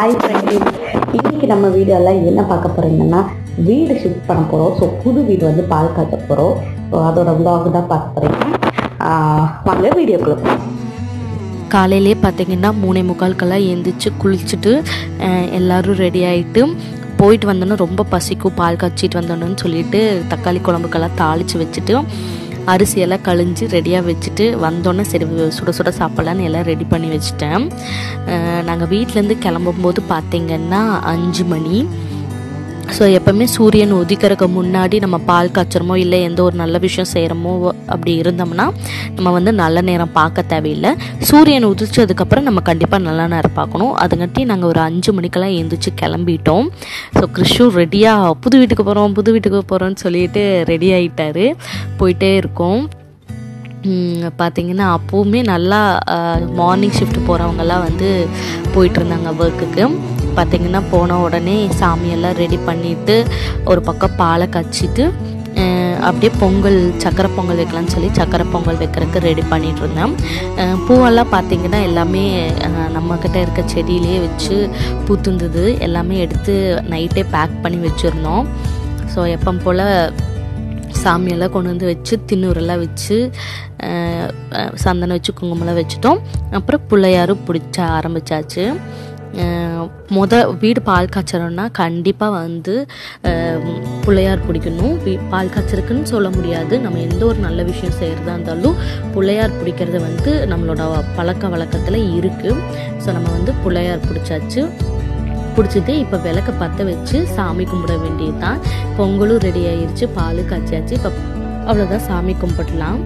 hi friends இன்னைக்கு நம்ம வீடியோவில் என்ன பார்க்க போகிறீங்கன்னா வீடு ஷிஃப்ட் பண்ண போகிறோம் ஸோ புது வீடு வந்து பால் காட்ட போகிறோம் ஸோ அதோட vlog தான் பார்க்க போகிறீங்க வாங்க வீடியோக்குள்ள போகலாம் காலையிலே பார்த்தீங்கன்னா மூணே முக்கால்க்கெல்லாம் எழுந்திரிச்சு குளிச்சுட்டு அஹ், எல்லாரும் ரெடி ஆகிட்டு போயிட்டு வந்தோன்னே ரொம்ப பசிக்கும் பால் காய்ச்சிட்டு வந்தோன்னு சொல்லிட்டு தக்காளி குழம்புக்கெல்லாம் தாளித்து வச்சுட்டு அரிசியெல்லாம் கழிஞ்சு ரெடியாக வச்சுட்டு வந்தோன்னே சரி சுட சுட சாப்பிட்லான்னு எல்லாம் ரெடி பண்ணி வச்சுட்டேன் நாங்கள் வீட்டிலேருந்து கிளம்பும்போது பார்த்தீங்கன்னா அஞ்சு மணி ஸோ எப்போவுமே சூரியன் உதிக்கிறதுக்கு முன்னாடி நம்ம பால் காய்ச்சறமோ இல்லை எந்த ஒரு நல்ல விஷயம் செய்கிறோமோ அப்படி இருந்தோம்னா நம்ம வந்து நல்ல நேரம் பார்க்க தேவையில்லை சூரியன் உதிச்சதுக்கப்புறம் நம்ம கண்டிப்பாக நல்ல நேரம் பார்க்கணும் அதுங்காட்டி நாங்கள் ஒரு அஞ்சு மணிக்கெல்லாம் எழுந்திரிச்சு கிளம்பிட்டோம் ஸோ கிறிஷும் ரெடியாக புது வீட்டுக்கு போகிறோம் புது வீட்டுக்கு போகிறோம்னு சொல்லிட்டு ரெடி ஆகிட்டாரு போயிட்டே இருக்கோம் ம், பார்த்தீங்கன்னா அப்போவுமே நல்லா மார்னிங் ஷிஃப்ட் போகிறவங்கெல்லாம் வந்து போயிட்டு இருந்தாங்க ஒர்க்குக்கு பார்த்தீங்கன்னா போன உடனே சாமியெல்லாம் ரெடி பண்ணிவிட்டு ஒரு பக்கம் பாலை காய்ச்சிட்டு அஹ், அப்படியே பொங்கல் சக்கரை பொங்கல் வைக்கலாம்னு சொல்லி சக்கரை பொங்கல் வைக்கிறதுக்கு ரெடி பண்ணிட்டு இருந்தேன் அஹ், பூவெல்லாம் பார்த்தீங்கன்னா எல்லாமே அஹ், நம்மக்கிட்ட இருக்க செடியிலேயே வச்சு பூத்துந்தது எல்லாமே எடுத்து நைட்டே பேக் பண்ணி வச்சுருந்தோம் ஸோ எப்போ போல் சாமியெல்லாம் கொண்டு வந்து வச்சு திண்ணூரெல்லாம் வச்சு அஹ், அஹ், சந்தனம் வச்சு குங்குமம்லாம் வச்சுட்டோம் அப்புறம் பிள்ளையாரும் பிடிச்ச ஆரம்பிச்சாச்சு அஹ், முத வீடு பால் காய்ச்சறோன்னா கண்டிப்பாக வந்து அஹ், பிள்ளையார் பிடிக்கணும் வீ- பால் காய்ச்சறதுக்குன்னு சொல்ல முடியாது நம்ம எந்த ஒரு நல்ல விஷயம் செய்கிறதா இருந்தாலும் பிள்ளையார் பிடிக்கிறது வந்து நம்மளோட பழக்க வழக்கத்தில் இருக்குது ஸோ நம்ம வந்து பிள்ளையார் பிடிச்சாச்சு பிடிச்சிட்டு இப்போ விளக்க பற்ற வச்சு சாமி கும்பிட வேண்டியது தான் பொங்கலும் ரெடி ஆயிருச்சு பால் காய்ச்சியாச்சு இப்போ அவ்வளோதான் சாமி கும்பிடலாம்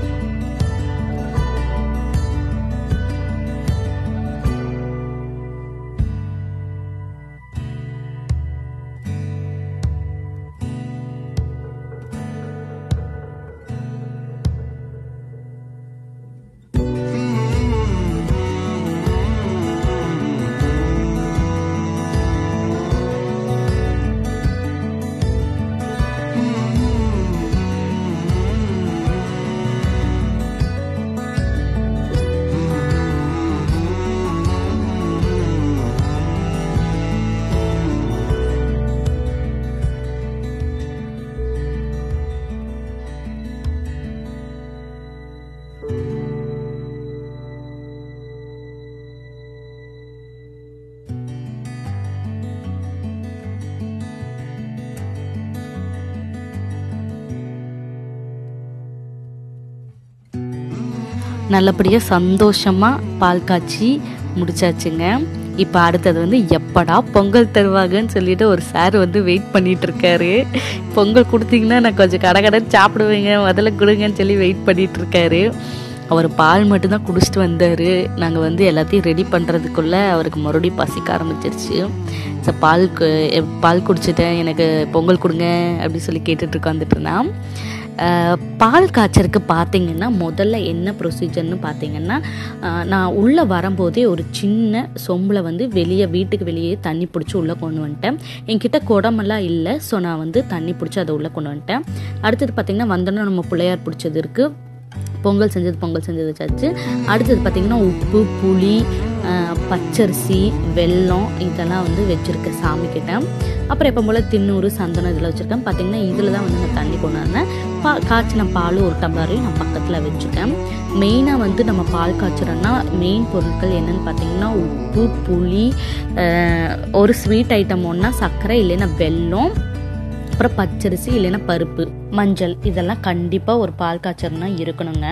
நல்லபடியாக சந்தோஷமாக பால் காய்ச்சி முடிச்சாச்சுங்க இப்போ அடுத்தது வந்து எப்படா பொங்கல் தருவாங்கன்னு சொல்லிட்டு ஒரு சார் வந்து வெயிட் பண்ணிட்டு இருக்காரு பொங்கல் கொடுத்தீங்கன்னா நான் கொஞ்சம் கடை கடை சாப்பிடுவேங்க முதல்ல கொடுங்கன்னு சொல்லி வெயிட் பண்ணிட்டு இருக்காரு அவர் பால் மட்டும்தான் குடிச்சிட்டு வந்தார் நாங்கள் வந்து எல்லாத்தையும் ரெடி பண்ணுறதுக்குள்ளே அவருக்கு மறுபடியும் பசிக்க ஆரம்பிச்சிருச்சு ஸோ பால் கு- எ- பால் குடிச்சிட்டேன் எனக்கு பொங்கல் கொடுங்க அப்படின்னு சொல்லி கேட்டுட்டு உட்காந்துட்டு இருந்தான் அஹ், பால் காய்ச்சறதுக்கு பார்த்தீங்கன்னா முதல்ல என்ன ப்ரொசீஜர்னு பார்த்தீங்கன்னா அஹ், நான் உள்ளே வரும்போதே ஒரு சின்ன சொம்பில் வந்து வெளியே வீட்டுக்கு வெளியே தண்ணி பிடிச்சி உள்ளே கொண்டு வந்துட்டேன் என்கிட்ட குடமெல்லாம் இல்லை ஸோ நான் வந்து தண்ணி பிடிச்சி அதை உள்ளே கொண்டு வந்துட்டேன் அடுத்தது பார்த்தீங்கன்னா வந்தோன்னே நம்ம பிள்ளையார் பிடிச்சது இருக்குது பொங்கல் செஞ்சது பொங்கல் செஞ்சது வச்சாச்சு அடுத்தது பார்த்திங்கன்னா உப்பு புளி அஹ், பச்சரிசி வெல்லம் இதெல்லாம் வந்து வச்சுருக்கேன் சாமிக்கிட்ட அப்புறம் எப்போ போல் தின்னூறு சந்தனம் இதெல்லாம் வச்சுருக்கேன் பார்த்தீங்கன்னா இதில் தான் வந்து நான் தண்ணி கொண்டு வந்தேன் பா காய்ச்சின பால் ஒரு டம்ளரையும் நான் பக்கத்தில் வச்சுட்டேன் மெயினாக வந்து நம்ம பால் காய்ச்சறோன்னா மெயின் பொருட்கள் என்னன்னு பார்த்தீங்கன்னா உப்பு புளி அஹ், ஒரு ஸ்வீட் ஐட்டம் ஒன்றா சர்க்கரை இல்லைன்னா வெல்லம் அப்புறம் பச்சரிசி இல்லைன்னா பருப்பு மஞ்சள் இதெல்லாம் கண்டிப்பாக ஒரு பால் காய்ச்சறனா இருக்கணுங்க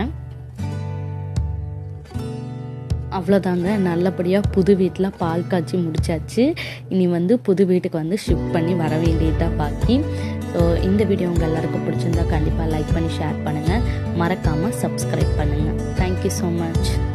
அவ்வளோதாங்க நல்லபடியாக புது வீட்டில் பால் காய்ச்சி முடிச்சாச்சு இனி வந்து புது வீட்டுக்கு வந்து ஷிஃப்ட் பண்ணி வர வேண்டியதாக பாக்கி ஸோ இந்த வீடியோ உங்கள் எல்லாருக்கும் பிடிச்சிருந்தா கண்டிப்பாக லைக் பண்ணி ஷேர் பண்ணுங்கள் மறக்காமல் சப்ஸ்கிரைப் பண்ணுங்கள் தேங்க்யூ ஸோ மச்